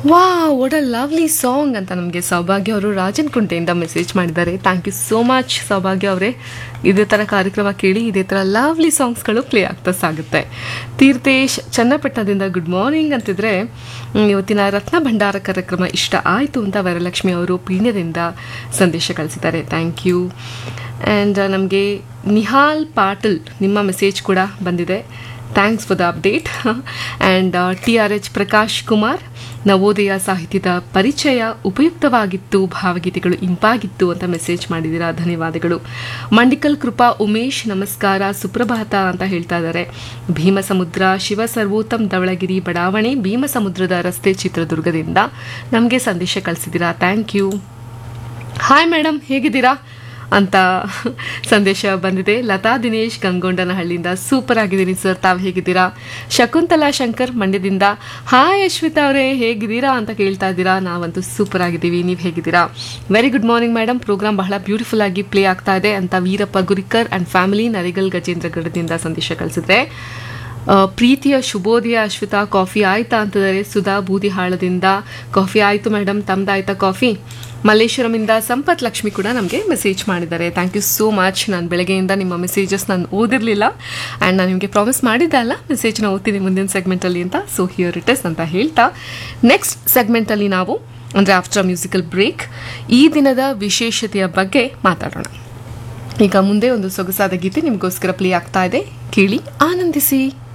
ವಾ what a lovely song ಅಂತ ನಮಗೆ ಸೌಭಾಗ್ಯ ಅವರು ರಾಜನ್ ಕುಂಟೆಯಿಂದ ಮೆಸೇಜ್ ಮಾಡಿದ್ದಾರೆ thank you so much Soubhagya ಅವರೇ ಇದೇ ಥರ ಕಾರ್ಯಕ್ರಮ ಕೇಳಿ ಇದೇ ಥರ ಲವ್ಲಿ ಸಾಂಗ್ಸ್ಗಳು ಪ್ಲೇ ಆಗ್ತಾ ಸಾಗುತ್ತೆ ತೀರ್ಥೇಶ್ ಚನ್ನಪಟ್ಟಣದಿಂದ ಗುಡ್ ಮಾರ್ನಿಂಗ್ ಅಂತಿದ್ರೆ ಹ್ಮ್, ಇವತ್ತಿನ ರತ್ನ ಭಂಡಾರ ಕಾರ್ಯಕ್ರಮ ಇಷ್ಟ ಆಯಿತು ಅಂತ ವರಲಕ್ಷ್ಮಿ ಅವರು ಪೀಣ್ಯದಿಂದ ಸಂದೇಶ ಕಳಿಸಿದ್ದಾರೆ ಥ್ಯಾಂಕ್ ಯು ಆ್ಯಂಡ್ ನಮಗೆ ನಿಹಾಲ್ ಪಾಟಲ್ ನಿಮ್ಮ ಮೆಸೇಜ್ ಕೂಡ ಬಂದಿದೆ thanks for the update and T R H Prakash Kumar Navodaya ಸಾಹಿತ್ಯದ ಪರಿಚಯ ಉಪಯುಕ್ತವಾಗಿತ್ತು ಭಾವಗೀತೆಗಳು ಇಂಪಾಗಿತ್ತು ಅಂತ ಮೆಸೇಜ್ ಮಾಡಿದ್ದೀರಾ ಧನ್ಯವಾದಗಳು ಮಂಡಿಕಲ್ ಕೃಪಾ ಉಮೇಶ್ ನಮಸ್ಕಾರ ಸುಪ್ರಭಾತ ಅಂತ ಹೇಳ್ತಾ ಇದ್ದಾರೆ ಭೀಮಸಮುದ್ರ ಶಿವ ಸರ್ವೋತ್ತಮ್ ಧವಳಗಿರಿ ಬಡಾವಣೆ ಭೀಮಸಮುದ್ರದ ರಸ್ತೆ ಚಿತ್ರದುರ್ಗದಿಂದ ನಮಗೆ ಸಂದೇಶ ಕಳಿಸಿದ್ದೀರಾ ಥ್ಯಾಂಕ್ ಯು ಹಾಯ್ ಮೇಡಮ್ ಹೇಗಿದ್ದೀರಾ ಅಂತ ಸಂದೇಶ ಬಂದಿದೆ ಲತಾ ದಿನೇಶ್ ಗಂಗೊಂಡನಹಳ್ಳಿಯಿಂದ ಸೂಪರ್ ಆಗಿದ್ದೀನಿ ಸರ್ ತಾವು ಹೇಗಿದ್ದೀರಾ ಶಕುಂತಲಾ ಶಂಕರ್ ಮಂಡ್ಯದಿಂದ ಹಾಯ್ ಅಶ್ವಿತಾ ಅವರೇ ಹೇಗಿದ್ದೀರಾ ಅಂತ ಕೇಳ್ತಾ ಇದ್ದೀರಾ ನಾವಂತೂ ಸೂಪರ್ ಆಗಿದ್ದೀವಿ ನೀವು ಹೇಗಿದ್ದೀರಾ very good morning madam program ಬಹಳ ಬ್ಯೂಟಿಫುಲ್ ಆಗಿ ಪ್ಲೇ ಆಗ್ತಾ ಇದೆ ಅಂತ ವೀರಪ್ಪ ಗುರಿಕರ್ ಅಂಡ್ ಫ್ಯಾಮಿಲಿ ನರಿಗಲ್ ಗಜೇಂದ್ರಗಢದಿಂದ ಸಂದೇಶ ಕಳಿಸಿದ್ರೆ ಆ, ಪ್ರೀತಿಯ ಶುಭೋದಯ ಅಶ್ವಿತಾ ಕಾಫಿ ಆಯ್ತಾ ಅಂತಿದ್ದಾರೆ ಸುಧಾ ಬೂದಿಹಾಳದಿಂದ ಕಾಫಿ ಆಯ್ತು ಮೇಡಮ್ ತಮ್ದಾಯ್ತಾ ಕಾಫಿ ಮಲ್ಲೇಶ್ವರಮಿಂದ ಸಂಪತ್ ಲಕ್ಷ್ಮಿ ಕೂಡ ನಮಗೆ ಮೆಸೇಜ್ ಮಾಡಿದ್ದಾರೆ ಥ್ಯಾಂಕ್ ಯು ಸೋ ಮಚ್ ನಾನು ಬೆಳಗ್ಗೆಯಿಂದ ನಿಮ್ಮ ಮೆಸೇಜಸ್ ನಾನು ಓದಿರಲಿಲ್ಲ ಆ್ಯಂಡ್ ನಾನು ನಿಮಗೆ ಪ್ರಾಮಿಸ್ ಮಾಡಿದ್ದೆ ಅಲ್ಲ ಮೆಸೇಜ್ನ ಓದ್ತೀನಿ ಮುಂದಿನ ಸೆಗ್ಮೆಂಟಲ್ಲಿ ಅಂತ ಸೊ ಹಿಯರ್ ಇಟ್ ಇಸ್ ಅಂತ ಹೇಳ್ತಾ ನೆಕ್ಸ್ಟ್ ಸೆಗ್ಮೆಂಟಲ್ಲಿ ನಾವು ಅಂದರೆ ಆಫ್ಟರ್ ಮ್ಯೂಸಿಕಲ್ ಬ್ರೇಕ್ ಈ ದಿನದ ವಿಶೇಷತೆಯ ಬಗ್ಗೆ ಮಾತಾಡೋಣ ಈಗ ಮುಂದೆ ಒಂದು ಸೊಗಸಾದ ಗೀತೆ ನಿಮಗೋಸ್ಕರ ಪ್ಲೇ ಆಗ್ತಾ ಇದೆ ಕೇಳಿ ಆನಂದಿಸಿ